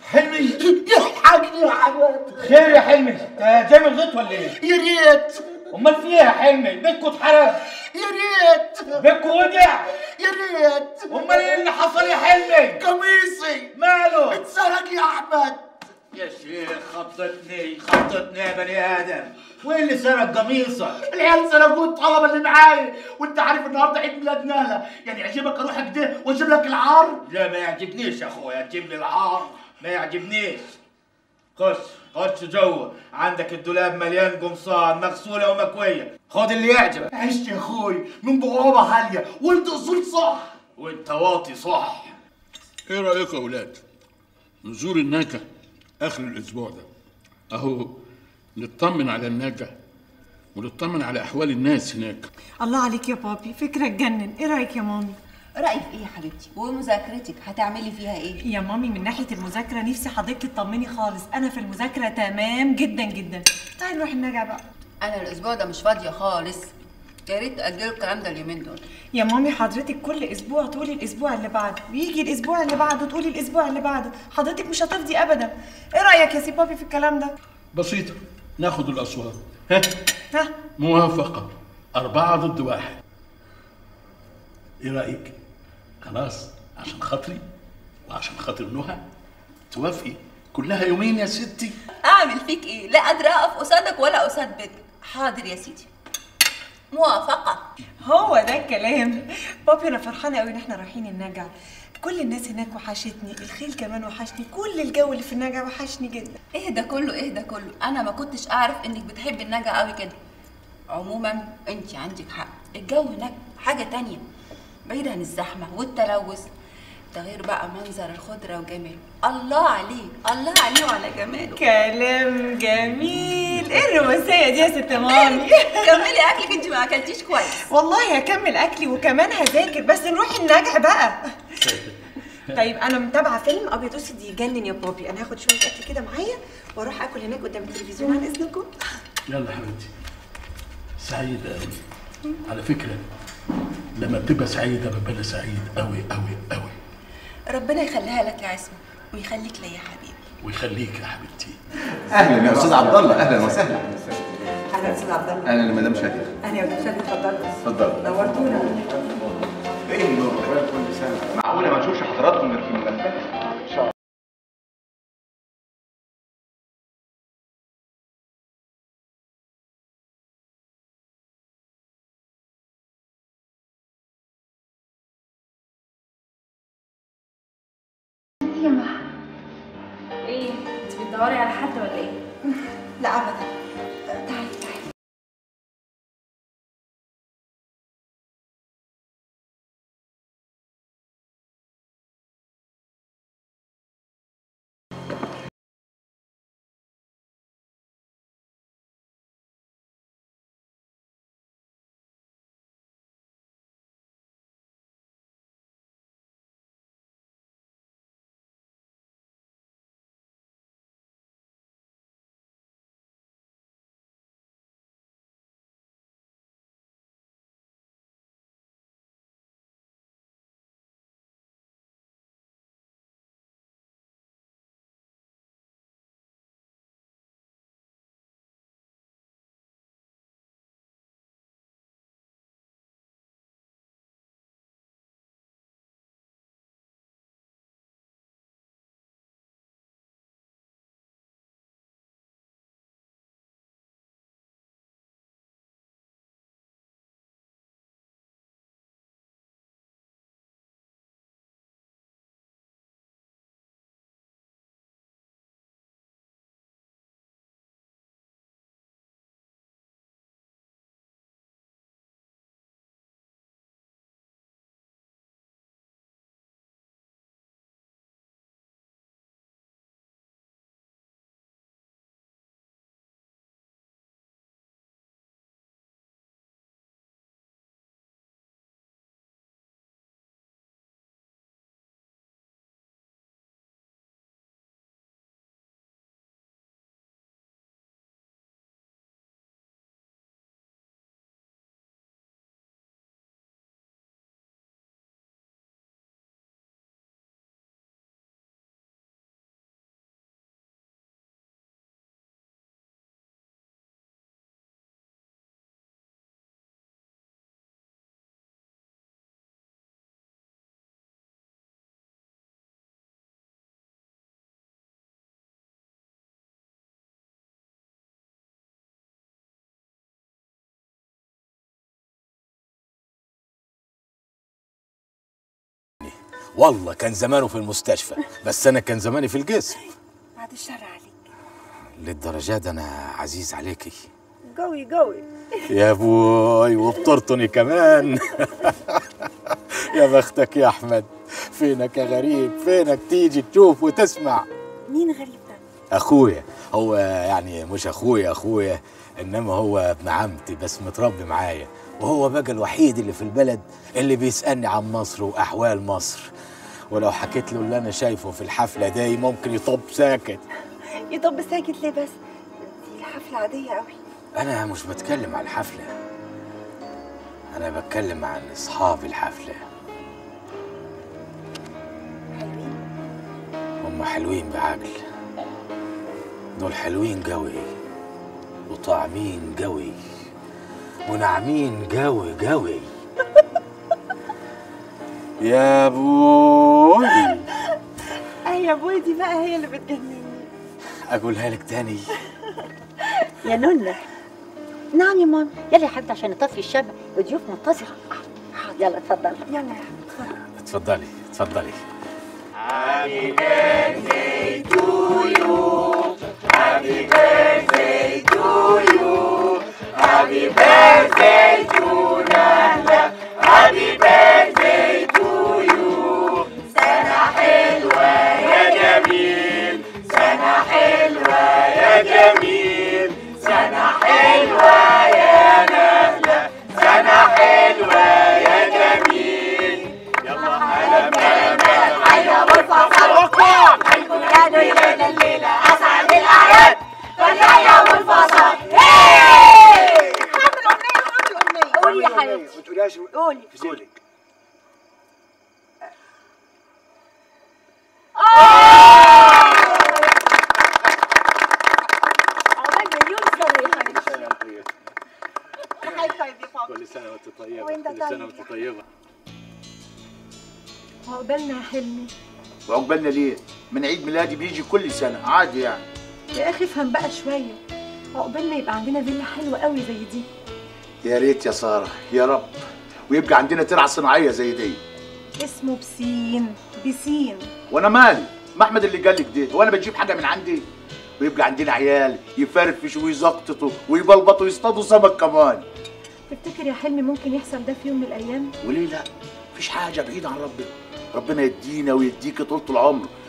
حلمي يلحقني يا حماد خير يا حلمي انت جاي من الغيط ولا ايه يا ريت امال في ايه يا حلمي بيتكم اتحرق يا ريت بيتكم وجع يا ريت امال ايه اللي حصل يا حلمي قميصي ماله اتسرق يا احمد يا شيخ خطتني خطتني يا بني ادم وين اللي سرق قميصك العيال سرقوا الطلبه اللي معايا وانت عارف النهارده عيد ميلاد نهله يعني يعجبك اروح كده واجيب لك العار لا ما يعجبنيش يا اخويا تجيب لي العار ما يعجبنيش خش خش جوه عندك الدولاب مليان قمصان مغسوله ومكويه خد اللي يعجبك عشت يا اخوي من بوابه عاليه وانت اصول صح وانت واطي صح ايه رايكم يا اولاد نزور الناجة اخر الاسبوع ده اهو نطمن على الناجة ونطمن على احوال الناس هناك الله عليك يا بابي فكرة تجنن ايه رأيك يا مامي رأيك ايه يا حبيبتي ومذاكرتك هتعملي فيها ايه يا مامي من ناحية المذاكرة نفسي حضرتك تطمني خالص انا في المذاكرة تمام جدا جدا تعالي نروح النجع بقى انا الاسبوع ده مش فاضيه خالص يا ريت تاجلوا الكلام ده اليومين دول يا مامي حضرتك كل اسبوع تقولي الاسبوع اللي بعده ويجي الاسبوع اللي بعده تقولي الاسبوع اللي بعده حضرتك مش هتفضي ابدا ايه رأيك يا سي بابي في الكلام ده بسيطة ناخد الاصوات ها ها موافقة أربعة ضد واحد إيه رأيك؟ خلاص عشان خاطري وعشان خاطر نهى توافقي كلها يومين يا ستي اعمل فيك ايه لا قادره اقف قصادك ولا قصاد بيتك حاضر يا سيدي موافقه هو ده الكلام بابي انا فرحانه قوي ان احنا رايحين النجع كل الناس هناك وحشتني الخيل كمان وحشني كل الجو اللي في النجع وحشني جدا ايه ده كله ايه ده كله انا ما كنتش اعرف انك بتحبي النجا قوي كده عموما انت عندك حق الجو هناك حاجه تانية بعيد عن الزحمه والتلوث ده غير بقى منظر الخضره وجماله الله عليه الله عليه وعلى جماله كلام جميل ايه الرومانسيه دي يا ست مامي كملي اكلك انت ما اكلتيش كويس والله هكمل اكلي وكمان هذاكر بس نروح النجع بقى طيب انا متابعه فيلم ابيض اسود يجنن يا بابي انا هاخد شويه اكل كده معايا واروح اكل هناك قدام التلفزيون عن اذنكم يلا حبيبتي سعيدة أوي على فكرة لما بتبقى سعيدة ببقى أنا سعيد أوي أوي أوي ربنا يخليها لك يا عصمه ويخليك ليا يا حبيبي ويخليك يا حبيبتي اهلا يا استاذ عبد الله اهلا وسهلا اهلا استاذ عبد الله اهلا مدام شاديه اهلا يا استاذ اتفضل اتفضل نورتونا ايه النور كل سنه معقوله ما نشوفش حضراتكم غير في المكتب ايه انت بتدوري على حد ولا ايه لا ابدا تعالي تعالي والله كان زمانه في المستشفى بس انا كان زماني في الجسم بعد الشر عليك للدرجه دي انا عزيز عليكي قوي قوي يا ابوي وبترطني كمان يا بختك يا احمد فينك يا غريب فينك تيجي تشوف وتسمع مين غريب ده اخويا هو يعني مش اخويا اخويا انما هو ابن عمتي بس متربي معايا وهو بقى الوحيد اللي في البلد اللي بيسالني عن مصر واحوال مصر ولو حكيت له اللي انا شايفه في الحفله دي ممكن يطب ساكت يطب ساكت ليه بس دي الحفله عاديه قوي انا مش بتكلم عن الحفله انا بتكلم عن اصحاب الحفله حلوين هم حلوين بعقل دول حلوين قوي وطعمين قوي وناعمين قوي قوي يا بوي اي يا ابوي دي بقى هي اللي بتجنني اقولها لك تاني يا نونة نعم يا ماما يلا يا حبيبتي عشان نطفي الشمع الضيوف منتظرة يلا اتفضل يلا يا حبيبي اتفضلي اتفضلي قولي يا حبيبتي ما تقولهاش قولي قولي عقبال مليون سنة يا حبيبتي هاي فايف يا بابا كل سنه وانت طيبه وانت كل سنه طيب. وانت طيبه عقبالنا يا حلمي وعقبالنا ليه؟ من عيد ميلادي بيجي كل سنة عادي يعني يا اخي افهم بقى شويه عقبالنا يبقى عندنا فيلا حلوه قوي زي دي يا ريت يا سارة يا رب ويبقى عندنا ترعة صناعية زي دي اسمه بسين بسين وانا مالي ما احمد اللي قال لك ده وانا بجيب حاجة من عندي ويبقى عندنا عيال يفرفشوا ويزقططوا ويبلبطوا ويصطادوا سمك كمان تفتكر يا حلمي ممكن يحصل ده في يوم من الايام وليه لا؟ مفيش حاجة بعيدة عن ربنا ربنا يدينا ويديك طولة العمر